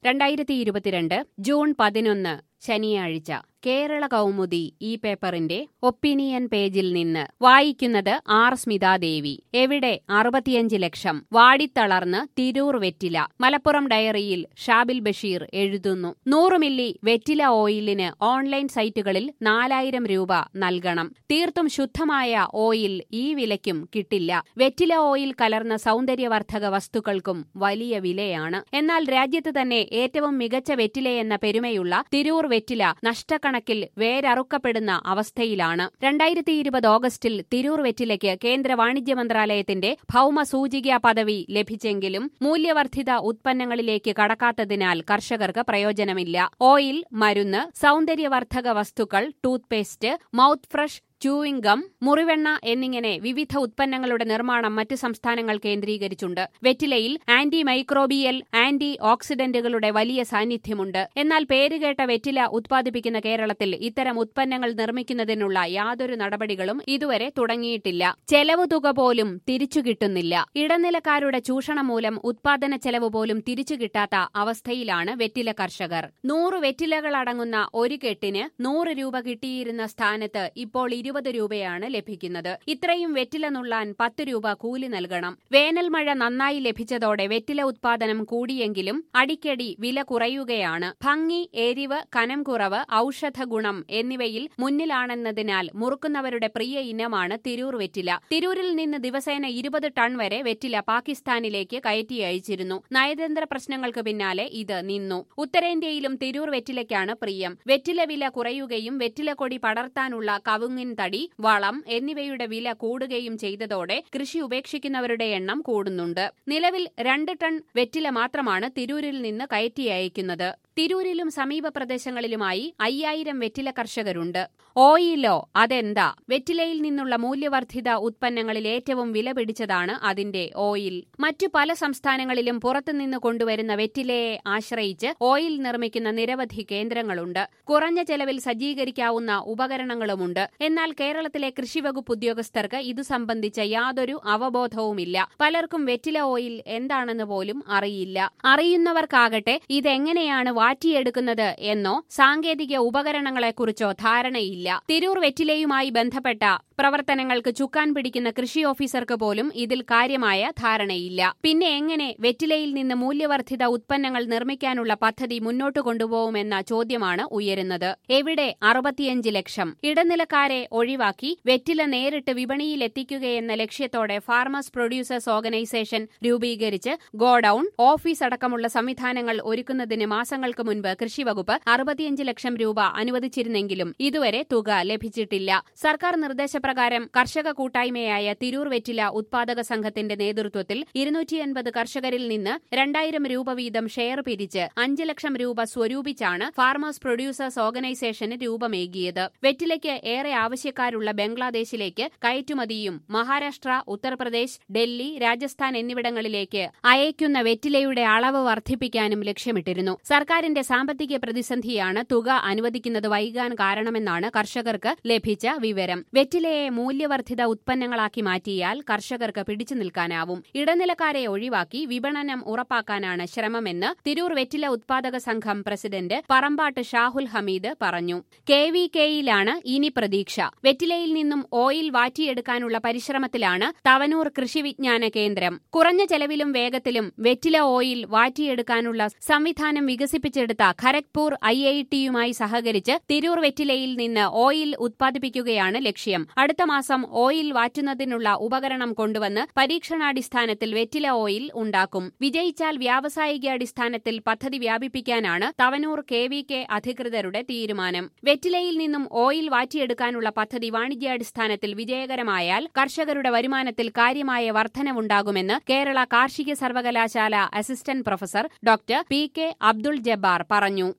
രണ്ടായിരത്തി ഇരുപത്തിരണ്ട് ജൂൺ പതിനൊന്ന് ശനിയാഴ്ച കേരള കൗമുദി ഈ പേപ്പറിന്റെ ഒപ്പീനിയൻ പേജിൽ നിന്ന് വായിക്കുന്നത് ആർ സ്മിതാദേവി എവിടെ അറുപത്തിയഞ്ച് ലക്ഷം വാടിത്തളർന്ന് തിരൂർ വെറ്റില മലപ്പുറം ഡയറിയിൽ ഷാബിൽ ബഷീർ എഴുതുന്നു നൂറ് മില്ലി വെറ്റില ഓയിലിന് ഓൺലൈൻ സൈറ്റുകളിൽ നാലായിരം രൂപ നൽകണം തീർത്തും ശുദ്ധമായ ഓയിൽ ഈ വിലയ്ക്കും കിട്ടില്ല വെറ്റില ഓയിൽ കലർന്ന സൗന്ദര്യവർദ്ധക വസ്തുക്കൾക്കും വലിയ വിലയാണ് എന്നാൽ രാജ്യത്ത് തന്നെ ഏറ്റവും മികച്ച വെറ്റിലയെന്ന പെരുമയുള്ള തിരൂർ വെറ്റില നഷ്ടക്കണക്കിൽ വേരറുക്കപ്പെടുന്ന അവസ്ഥയിലാണ് രണ്ടായിരത്തി ഇരുപത് ഓഗസ്റ്റിൽ തിരൂർ വെറ്റിലയ്ക്ക് കേന്ദ്ര വാണിജ്യ മന്ത്രാലയത്തിന്റെ ഭൌമ സൂചിക പദവി ലഭിച്ചെങ്കിലും മൂല്യവർദ്ധിത ഉത്പന്നങ്ങളിലേക്ക് കടക്കാത്തതിനാൽ കർഷകർക്ക് പ്രയോജനമില്ല ഓയിൽ മരുന്ന് സൗന്ദര്യവർദ്ധക വസ്തുക്കൾ toothpaste mouth fresh chewing gum മുറിവെണ്ണ എന്നിങ്ങനെ വിവിധ ഉത്പന്നങ്ങളുടെ നിർമ്മാണം മറ്റ് സംസ്ഥാനങ്ങൾ കേന്ദ്രീകരിച്ചുണ്ട് വെറ്റിലയിൽ ആന്റി മൈക്രോബിയൽ ആന്റി ഓക്സിഡന്റുകളുടെ വലിയ സാന്നിധ്യമുണ്ട് എന്നാൽ പേരുകേട്ട വെറ്റില ഉത്പാദിപ്പിക്കുന്ന കേരളത്തിൽ ഇത്തരം ഉത്പന്നങ്ങൾ നിർമ്മിക്കുന്നതിനുള്ള യാതൊരു നടപടികളും ഇതുവരെ തുടങ്ങിയിട്ടില്ല ചെലവ് തുക പോലും തിരിച്ചു കിട്ടുന്നില്ല ഇടനിലക്കാരുടെ ചൂഷണം മൂലം ഉത്പാദന ചെലവ് പോലും തിരിച്ചു കിട്ടാത്ത അവസ്ഥയിലാണ് വെറ്റില കർഷകർ നൂറ് വെറ്റിലകളടങ്ങുന്ന ഒരു കെട്ടിന് നൂറ് രൂപ കിട്ടിയിരുന്ന സ്ഥാനത്ത് ഇപ്പോൾ ഇരുപത് രൂപയാണ് ലഭിക്കുന്നത് ഇത്രയും വെറ്റില നുള്ളാൻ പത്ത് രൂപ കൂലി നൽകണം വേനൽ മഴ നന്നായി ലഭിച്ചതോടെ വെറ്റില ഉത്പാദനം കൂടിയെങ്കിലും അടിക്കടി വില കുറയുകയാണ് ഭംഗി എരിവ് കനം കുറവ് ഔഷധ ഗുണം എന്നിവയിൽ മുന്നിലാണെന്നതിനാൽ മുറുക്കുന്നവരുടെ പ്രിയ ഇനമാണ് തിരൂർ വെറ്റില തിരൂരിൽ നിന്ന് ദിവസേന ഇരുപത് ടൺ വരെ വെറ്റില പാകിസ്ഥാനിലേക്ക് കയറ്റി അയച്ചിരുന്നു നയതന്ത്ര പ്രശ്നങ്ങൾക്ക് പിന്നാലെ ഇത് നിന്നു ഉത്തരേന്ത്യയിലും തിരൂർ വെറ്റിലയ്ക്കാണ് പ്രിയം വെറ്റില വില കുറയുകയും വെറ്റില കൊടി പടർത്താനുള്ള കവുങ്ങിൻ തടി വളം എന്നിവയുടെ വില കൂടുകയും ചെയ്തതോടെ കൃഷി ഉപേക്ഷിക്കുന്നവരുടെ എണ്ണം കൂടുന്നുണ്ട് നിലവിൽ രണ്ട് ടൺ വെറ്റില മാത്രമാണ് തിരൂരിൽ നിന്ന് കയറ്റി അയക്കുന്നത് തിരൂരിലും സമീപ പ്രദേശങ്ങളിലുമായി അയ്യായിരം വെറ്റില കർഷകരുണ്ട് ഓയിലോ അതെന്താ വെറ്റിലയിൽ നിന്നുള്ള മൂല്യവർദ്ധിത ഉത്പന്നങ്ങളിൽ ഏറ്റവും വില പിടിച്ചതാണ് അതിന്റെ ഓയിൽ മറ്റു പല സംസ്ഥാനങ്ങളിലും പുറത്തുനിന്ന് കൊണ്ടുവരുന്ന വെറ്റിലയെ ആശ്രയിച്ച് ഓയിൽ നിർമ്മിക്കുന്ന നിരവധി കേന്ദ്രങ്ങളുണ്ട് കുറഞ്ഞ ചെലവിൽ സജ്ജീകരിക്കാവുന്ന ഉപകരണങ്ങളുമുണ്ട് എന്നാൽ കേരളത്തിലെ കൃഷിവകുപ്പ് ഉദ്യോഗസ്ഥർക്ക് ഇതു സംബന്ധിച്ച യാതൊരു അവബോധവുമില്ല പലർക്കും വെറ്റില ഓയിൽ എന്താണെന്ന് പോലും അറിയില്ല അറിയുന്നവർക്കാകട്ടെ ഇതെങ്ങനെയാണ് വാറ്റിയെടുക്കുന്നത് എന്നോ സാങ്കേതിക ഉപകരണങ്ങളെക്കുറിച്ചോ ധാരണയില്ല തിരൂർ വെറ്റിലയുമായി ബന്ധപ്പെട്ട പ്രവർത്തനങ്ങൾക്ക് ചുക്കാൻ പിടിക്കുന്ന കൃഷി ഓഫീസർക്ക് പോലും ഇതിൽ കാര്യമായ ധാരണയില്ല പിന്നെ എങ്ങനെ വെറ്റിലയിൽ നിന്ന് മൂല്യവർദ്ധിത ഉത്പന്നങ്ങൾ നിർമ്മിക്കാനുള്ള പദ്ധതി മുന്നോട്ട് കൊണ്ടുപോകുമെന്ന ചോദ്യമാണ് ഉയരുന്നത് എവിടെ അറുപത്തിയഞ്ച് ലക്ഷം ഇടനിലക്കാരെ ഒഴിവാക്കി വെറ്റില നേരിട്ട് വിപണിയിൽ എത്തിക്കുകയെന്ന ലക്ഷ്യത്തോടെ ഫാർമേഴ്സ് പ്രൊഡ്യൂസേഴ്സ് ഓർഗനൈസേഷൻ രൂപീകരിച്ച് ഗോഡൌൺ ഓഫീസ് അടക്കമുള്ള സംവിധാനങ്ങൾ ഒരുക്കുന്നതിന് മാസങ്ങൾക്ക് മുൻപ് കൃഷിവകുപ്പ് അറുപത്തിയഞ്ച് ലക്ഷം രൂപ അനുവദിച്ചിരുന്നെങ്കിലും ഇതുവരെ തുക ലഭിച്ചിട്ടില്ല സർക്കാർ നിർദ്ദേശപ്രകാരം കർഷക കൂട്ടായ്മയായ തിരൂർ വെറ്റില ഉത്പാദക സംഘത്തിന്റെ നേതൃത്വത്തിൽ ഇരുന്നൂറ്റിയൻപത് കർഷകരിൽ നിന്ന് രണ്ടായിരം രൂപ വീതം ഷെയർ പിരിച്ച് അഞ്ച് ലക്ഷം രൂപ സ്വരൂപിച്ചാണ് ഫാർമേഴ്സ് പ്രൊഡ്യൂസേഴ്സ് ഓർഗനൈസേഷന് രൂപമേകിയത് വെറ്റിലയ്ക്ക് ഏറെ ആവശ്യക്കാരുള്ള ബംഗ്ലാദേശിലേക്ക് കയറ്റുമതിയും മഹാരാഷ്ട്ര ഉത്തർപ്രദേശ് ഡൽഹി രാജസ്ഥാൻ എന്നിവിടങ്ങളിലേക്ക് അയക്കുന്ന വെറ്റിലയുടെ അളവ് വർദ്ധിപ്പിക്കാനും ലക്ഷ്യമിട്ടിരുന്നു സർക്കാരിന്റെ സാമ്പത്തിക പ്രതിസന്ധിയാണ് തുക അനുവദിക്കുന്നത് വൈകാൻ കാരണമെന്നാണ് കർഷകർക്ക് ലഭിച്ച വിവരം വെറ്റിലയെ മൂല്യവർദ്ധിത ഉത്പന്നങ്ങളാക്കി മാറ്റിയാൽ കർഷകർക്ക് പിടിച്ചു നിൽക്കാനാവും ഇടനിലക്കാരെ ഒഴിവാക്കി വിപണനം ഉറപ്പാക്കാനാണ് ശ്രമമെന്ന് തിരൂർ വെറ്റില ഉത്പാദക സംഘം പ്രസിഡന്റ് പറമ്പാട്ട് ഷാഹുൽ ഹമീദ് പറഞ്ഞു കെ വി കെയിലാണ് ഇനി പ്രതീക്ഷ വെറ്റിലയിൽ നിന്നും ഓയിൽ വാറ്റിയെടുക്കാനുള്ള പരിശ്രമത്തിലാണ് തവനൂർ കൃഷി വിജ്ഞാന കേന്ദ്രം കുറഞ്ഞ ചെലവിലും വേഗത്തിലും വെറ്റില ഓയിൽ വാറ്റിയെടുക്കാനുള്ള സംവിധാനം വികസിപ്പിച്ചെടുത്ത ഖരഗ്പൂർ ഐ ഐ ടിയുമായി സഹകരിച്ച് തിരൂർ വെറ്റിലയിൽ നിന്ന് ഓയിൽ ഉത്പാദിപ്പിക്കുകയാണ് ലക്ഷ്യം അടുത്ത മാസം ഓയിൽ വാറ്റുന്നതിനുള്ള ഉപകരണം കൊണ്ടുവന്ന് പരീക്ഷണാടിസ്ഥാനത്തിൽ വെറ്റില ഓയിൽ ഉണ്ടാക്കും വിജയിച്ചാൽ വ്യാവസായികാടിസ്ഥാനത്തിൽ പദ്ധതി വ്യാപിപ്പിക്കാനാണ് തവനൂർ കെ വി കെ അധികൃതരുടെ തീരുമാനം വെറ്റിലയിൽ നിന്നും ഓയിൽ വാറ്റിയെടുക്കാനുള്ള പദ്ധതി വാണിജ്യാടിസ്ഥാനത്തിൽ വിജയകരമായാൽ കർഷകരുടെ വരുമാനത്തിൽ കാര്യമായ വർധനവുണ്ടാകുമെന്ന് കേരള കാർഷിക സർവകലാശാല assistant professor doctor P K Abdul Jabbar പറഞ്ഞു